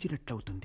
ఊహించినట్లవుతుంది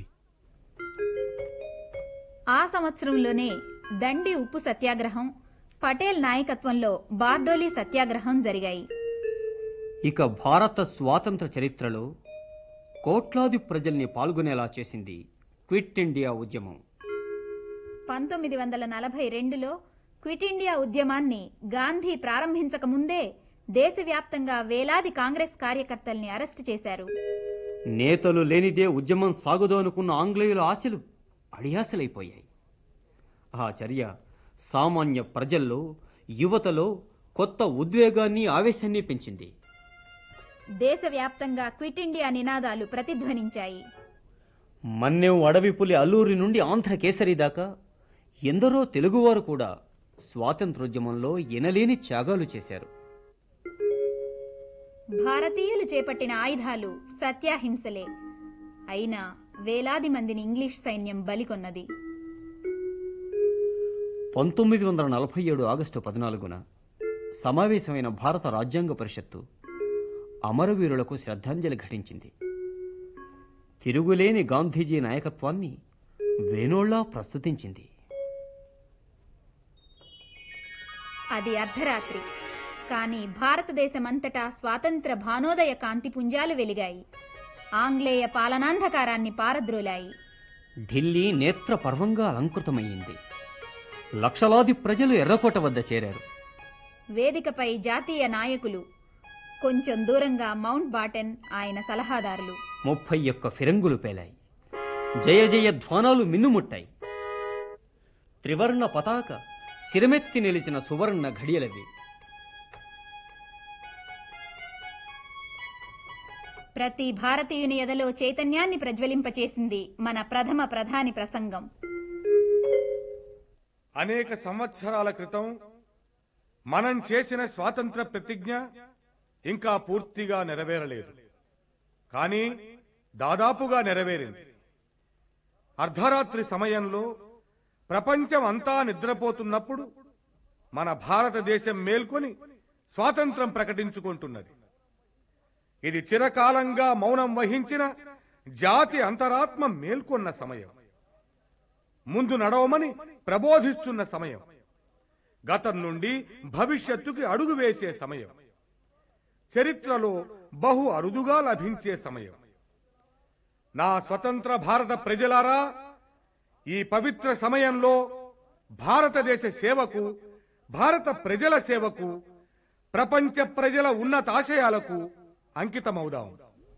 ఆ సంవత్సరంలోనే దండి ఉప్పు సత్యాగ్రహం పటేల్ నాయకత్వంలో బార్డోలీ సత్యాగ్రహం జరిగాయి ఇక భారత స్వాతంత్ర చరిత్రలో కోట్లాది ప్రజల్ని పాల్గొనేలా చేసింది క్విట్ ఇండియా ఉద్యమం పంతొమ్మిది వందల నలభై రెండులో క్విట్ ఇండియా ఉద్యమాన్ని గాంధీ ప్రారంభించక ముందే దేశవ్యాప్తంగా వేలాది కాంగ్రెస్ కార్యకర్తల్ని అరెస్టు చేశారు నేతలు లేనిదే ఉద్యమం సాగుదో అనుకున్న ఆంగ్లేయుల ఆశలు అడియాసలైపోయాయి ఆ చర్య సామాన్య ప్రజల్లో యువతలో కొత్త ఉద్వేగాన్ని ఆవేశాన్ని పెంచింది దేశవ్యాప్తంగా క్విట్ ఇండియా నినాదాలు ప్రతిధ్వనించాయి మన్నెం అడవి పులి అల్లూరి నుండి ఆంధ్ర కేసరి దాకా ఎందరో తెలుగువారు కూడా స్వాతంత్రోద్యమంలో ఎనలేని త్యాగాలు చేశారు భారతీయులు చేపట్టిన ఆయుధాలు సత్యాహింసలే అయినా వేలాది మందిని ఇంగ్లీష్ సైన్యం బలికొన్నది పంతొమ్మిది వందల నలభై ఏడు ఆగస్టు పద్నాలుగున సమావేశమైన భారత రాజ్యాంగ పరిషత్తు అమరవీరులకు శ్రద్ధాంజలి ఘటించింది తిరుగులేని గాంధీజీ నాయకత్వాన్ని వేణోళ్లా ప్రస్తుతించింది అది అర్ధరాత్రి కానీ భారతదేశమంతటా స్వాతంత్ర భానోదయ కాంతి పుంజాలు వెలిగాయి ఆంగ్లేయ పాలనాంధకారాన్ని పారద్రోలాయి ఢిల్లీ నేత్ర పర్వంగా అలంకృతమయ్యింది లక్షలాది ప్రజలు ఎర్రకోట వద్ద చేరారు వేదికపై జాతీయ నాయకులు కొంచెం దూరంగా మౌంట్ బాటెన్ ఆయన సలహాదారులు ముప్పై ఒక్క ఫిరంగులు పేలాయి జయ జయ ధ్వానాలు మిన్నుముట్టాయి త్రివర్ణ పతాక శిరమెత్తి నిలిచిన సువర్ణ ఘడియలవి ప్రతి భారతీయుని ఎదలో చైతన్యాన్ని ప్రజ్వలింపచేసింది మన ప్రథమ ప్రధాని ప్రసంగం అనేక సంవత్సరాల క్రితం మనం చేసిన స్వాతంత్ర ప్రతిజ్ఞ ఇంకా పూర్తిగా నెరవేరలేదు కానీ దాదాపుగా నెరవేరింది అర్ధరాత్రి సమయంలో ప్రపంచం అంతా నిద్రపోతున్నప్పుడు మన భారతదేశం మేల్కొని స్వాతంత్రం ప్రకటించుకుంటున్నది ఇది చిరకాలంగా మౌనం వహించిన జాతి అంతరాత్మ మేల్కొన్న సమయం ముందు నడవమని ప్రబోధిస్తున్న సమయం గతం నుండి భవిష్యత్తుకి అడుగు వేసే సమయం చరిత్రలో బహు అరుదుగా లభించే సమయం నా స్వతంత్ర భారత ప్రజలారా ఈ పవిత్ర సమయంలో భారతదేశ సేవకు భారత ప్రజల సేవకు ప్రపంచ ప్రజల ఉన్నతాశయాలకు అంకితమవుదాం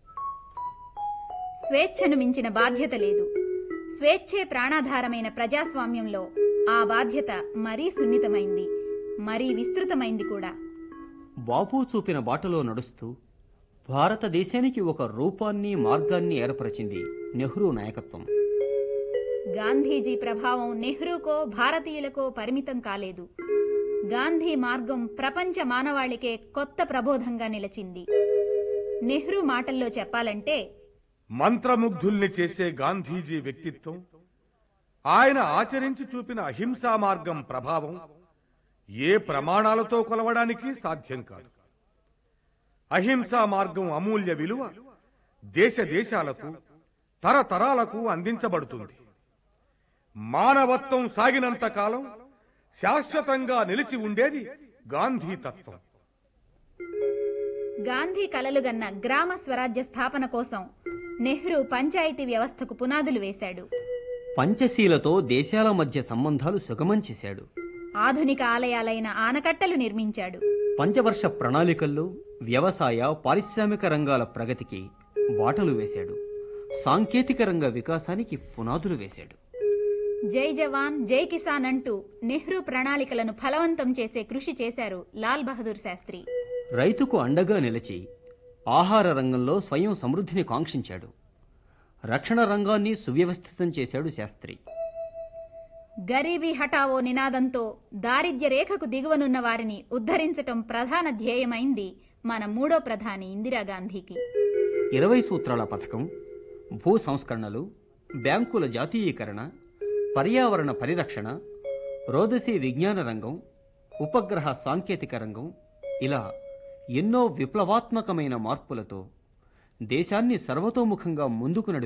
స్వేచ్ఛను మించిన బాధ్యత లేదు స్వేచ్ఛే ప్రాణాధారమైన ప్రజాస్వామ్యంలో ఆ బాధ్యత మరీ సున్నితమైంది మరీ విస్తృతమైంది కూడా బాపు చూపిన బాటలో నడుస్తూ భారతదేశానికి ఒక రూపాన్ని మార్గాన్ని ఏర్పరిచింది నెహ్రూ నాయకత్వం గాంధీజీ ప్రభావం నెహ్రూకో భారతీయులకో పరిమితం కాలేదు గాంధీ మార్గం ప్రపంచ మానవాళికే కొత్త ప్రబోధంగా నిలిచింది నెహ్రూ మాటల్లో చెప్పాలంటే మంత్రముగ్ధుల్ని చేసే గాంధీజీ వ్యక్తిత్వం ఆయన ఆచరించి చూపిన అహింసా మార్గం ప్రభావం ఏ ప్రమాణాలతో కొలవడానికి సాధ్యం కాదు అహింసా మార్గం అమూల్య విలువ దేశ దేశాలకు తరతరాలకు అందించబడుతుంది మానవత్వం సాగినంత కాలం శాశ్వతంగా నిలిచి ఉండేది గాంధీ తత్వం గాంధీ కలలుగన్న గ్రామ స్వరాజ్య స్థాపన కోసం నెహ్రూ పంచాయతీ వ్యవస్థకు పునాదులు వేశాడు పంచశీలతో దేశాల మధ్య సంబంధాలు సుగమం చేశాడు ఆధునిక ఆలయాలైన ఆనకట్టలు నిర్మించాడు పంచవర్ష ప్రణాళికల్లో వ్యవసాయ పారిశ్రామిక రంగాల ప్రగతికి బాటలు వేశాడు సాంకేతిక రంగ వికాసానికి పునాదులు వేశాడు జై జవాన్ జై కిసాన్ అంటూ నెహ్రూ ప్రణాళికలను ఫలవంతం చేసే కృషి చేశారు లాల్ బహదూర్ శాస్త్రి రైతుకు అండగా నిలిచి ఆహార రంగంలో స్వయం సమృద్ధిని కాంక్షించాడు రక్షణ రంగాన్ని సువ్యవస్థితం చేశాడు శాస్త్రి గరీబీ హఠావో నినాదంతో దారిద్ర్య రేఖకు దిగువనున్న వారిని ఉద్ధరించటం ప్రధాన ధ్యేయమైంది మన మూడో ప్రధాని ఇందిరాగాంధీకి ఇరవై సూత్రాల పథకం భూ సంస్కరణలు బ్యాంకుల జాతీయీకరణ పర్యావరణ పరిరక్షణ రోదసీ విజ్ఞాన రంగం ఉపగ్రహ సాంకేతిక రంగం ఇలా ఎన్నో విప్లవాత్మకమైన మార్పులతో దేశాన్ని సర్వతోముఖంగా ముందుకు నడిపారు